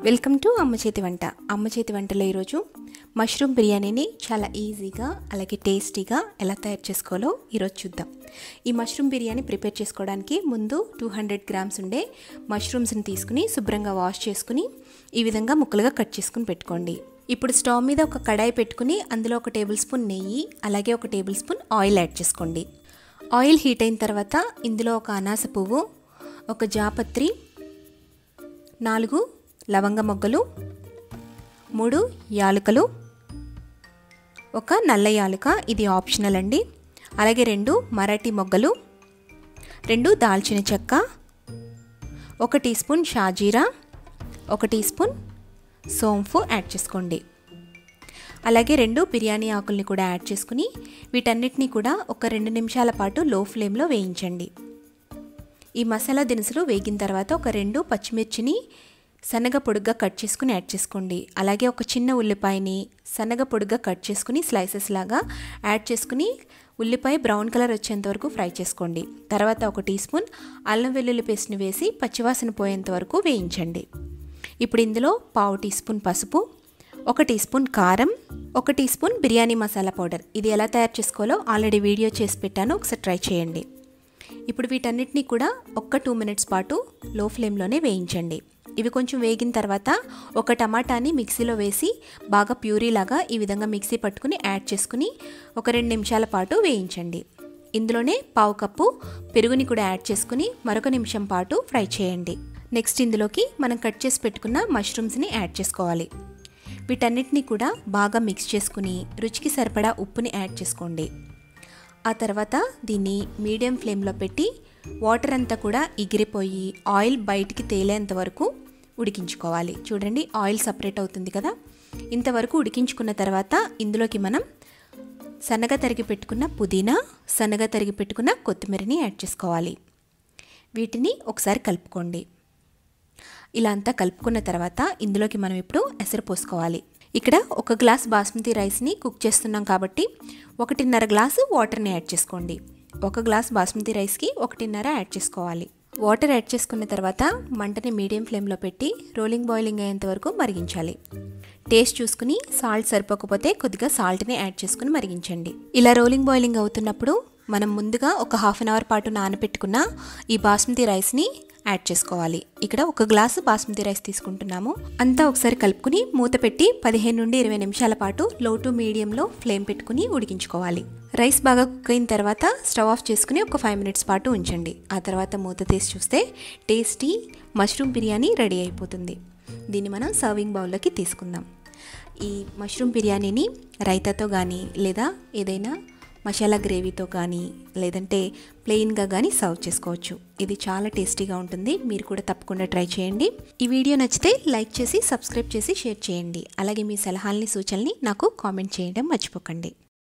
welcome to అమ్మ చేతి వంట అమ్మ చేతి వంటలో ఈరోజు మష్రూమ్ బిర్యానీని చాలా ఈజీగా అలాగే టేస్టీగా ఎలా తయారు చేసుకోవాలో ఈరోజు చూద్దాం ఈ మష్రూమ్ బిర్యానీ ప్రిపేర్ చేసుకోవడానికి ముందు టూ హండ్రెడ్ గ్రామ్స్ ఉండే మష్రూమ్స్ని తీసుకుని శుభ్రంగా వాష్ చేసుకుని ఈ విధంగా ముక్కలుగా కట్ చేసుకుని పెట్టుకోండి ఇప్పుడు స్టవ్ మీద ఒక కడాయి పెట్టుకుని అందులో ఒక టేబుల్ స్పూన్ నెయ్యి అలాగే ఒక టేబుల్ స్పూన్ ఆయిల్ యాడ్ చేసుకోండి ఆయిల్ హీట్ అయిన తర్వాత ఇందులో ఒక అనాస పువ్వు ఒక జాపత్రి నాలుగు లవంగ మొగ్గలు మూడు యాలకులు ఒక నల్ల యాలుక ఇది ఆప్షనల్ అండి అలాగే రెండు మరాఠీ మొగ్గలు రెండు దాల్చిన చెక్క ఒక టీ స్పూన్ షాజీరా ఒక టీ స్పూన్ సోంఫు యాడ్ చేసుకోండి అలాగే రెండు బిర్యానీ ఆకుల్ని కూడా యాడ్ చేసుకుని వీటన్నిటిని కూడా ఒక రెండు నిమిషాల పాటు లో ఫ్లేమ్లో వేయించండి ఈ మసాలా దినుసులు వేగిన తర్వాత ఒక రెండు పచ్చిమిర్చిని సన్నగ పొడుగ్గా కట్ చేసుకుని యాడ్ చేసుకోండి అలాగే ఒక చిన్న ఉల్లిపాయని సన్నగ పొడుగ్గా కట్ చేసుకుని స్లైసెస్ లాగా యాడ్ చేసుకుని ఉల్లిపాయ బ్రౌన్ కలర్ వచ్చేంత వరకు ఫ్రై చేసుకోండి తర్వాత ఒక టీ స్పూన్ అల్లం వెల్లుల్లి పేస్ట్ని వేసి పచ్చివాసన పోయేంత వరకు వేయించండి ఇప్పుడు ఇందులో పావు టీ స్పూన్ పసుపు ఒక టీ స్పూన్ కారం ఒక tea spoon biryani masala powder ఇది ఎలా తయారు చేసుకోవాలో ఆల్రెడీ వీడియో చేసి పెట్టాను ఒకసారి ట్రై చేయండి ఇప్పుడు వీటన్నిటిని కూడా ఒక్క టూ మినిట్స్ పాటు లో ఫ్లేమ్లోనే వేయించండి ఇవి కొంచెం వేగిన తర్వాత ఒక టమాటాని మిక్సీలో వేసి బాగా ప్యూరీ లాగా ఈ విధంగా మిక్సీ పట్టుకుని యాడ్ చేసుకుని ఒక రెండు నిమిషాల పాటు వేయించండి ఇందులోనే పావు కప్పు పెరుగుని కూడా యాడ్ చేసుకుని మరొక నిమిషం పాటు ఫ్రై చేయండి నెక్స్ట్ ఇందులోకి మనం కట్ చేసి పెట్టుకున్న మష్రూమ్స్ని యాడ్ చేసుకోవాలి వీటన్నిటిని కూడా బాగా మిక్స్ చేసుకుని రుచికి సరిపడా ఉప్పుని యాడ్ చేసుకోండి ఆ తర్వాత దీన్ని మీడియం ఫ్లేమ్లో పెట్టి వాటర్ అంతా కూడా ఎగిరిపోయి ఆయిల్ బయటికి తేలేంత వరకు ఉడికించుకోవాలి చూడండి ఆయిల్ సపరేట్ అవుతుంది కదా ఇంతవరకు ఉడికించుకున్న తర్వాత ఇందులోకి మనం సన్నగా తరిగి పెట్టుకున్న పుదీనా సన్నగా తరిగి పెట్టుకున్న కొత్తిమీరని యాడ్ చేసుకోవాలి వీటిని ఒకసారి కలుపుకోండి ఇలా అంతా కలుపుకున్న తర్వాత ఇందులోకి మనం ఇప్పుడు ఎసరు పోసుకోవాలి ఇక్కడ ఒక గ్లాస్ బాస్మతి రైస్ని కుక్ చేస్తున్నాం కాబట్టి ఒకటిన్నర గ్లాసు వాటర్ని యాడ్ చేసుకోండి ఒక గ్లాస్ బాస్మతి రైస్కి ఒకటిన్నర యాడ్ చేసుకోవాలి వాటర్ యాడ్ చేసుకున్న తర్వాత మంటని మీడియం ఫ్లేమ్లో పెట్టి రోలింగ్ బాయిలింగ్ అయ్యేంత వరకు మరిగించాలి టేస్ట్ చూసుకుని సాల్ట్ సరిపోకపోతే కొద్దిగా సాల్ట్ని యాడ్ చేసుకుని మరిగించండి ఇలా రోలింగ్ బాయిలింగ్ అవుతున్నప్పుడు మనం ముందుగా ఒక హాఫ్ అన్ అవర్ పాటు నానబెట్టుకున్న ఈ బాస్మతి రైస్ని యాడ్ చేసుకోవాలి ఇక్కడ ఒక గ్లాసు బాస్మతి రైస్ తీసుకుంటున్నాము అంతా ఒకసారి కలుపుకుని మూత పెట్టి పదిహేను నుండి ఇరవై నిమిషాల పాటు లో టు మీడియంలో ఫ్లేమ్ పెట్టుకుని ఉడికించుకోవాలి రైస్ బాగా కుక్ అయిన తర్వాత స్టవ్ ఆఫ్ చేసుకుని ఒక ఫైవ్ మినిట్స్ పాటు ఉంచండి ఆ తర్వాత మూత తీసి చూస్తే టేస్టీ మష్రూమ్ బిర్యానీ రెడీ అయిపోతుంది దీన్ని మనం సర్వింగ్ బౌల్లోకి తీసుకుందాం ఈ మష్రూమ్ బిర్యానీని రైతాతో కానీ లేదా ఏదైనా మసాలా గ్రేవీతో కానీ లేదంటే ప్లెయిన్గా కానీ సర్వ్ చేసుకోవచ్చు ఇది చాలా టేస్టీగా ఉంటుంది మీరు కూడా తప్పకుండా ట్రై చేయండి ఈ వీడియో నచ్చితే లైక్ చేసి సబ్స్క్రైబ్ చేసి షేర్ చేయండి అలాగే మీ సలహాలని సూచనల్ని నాకు కామెంట్ చేయడం మర్చిపోకండి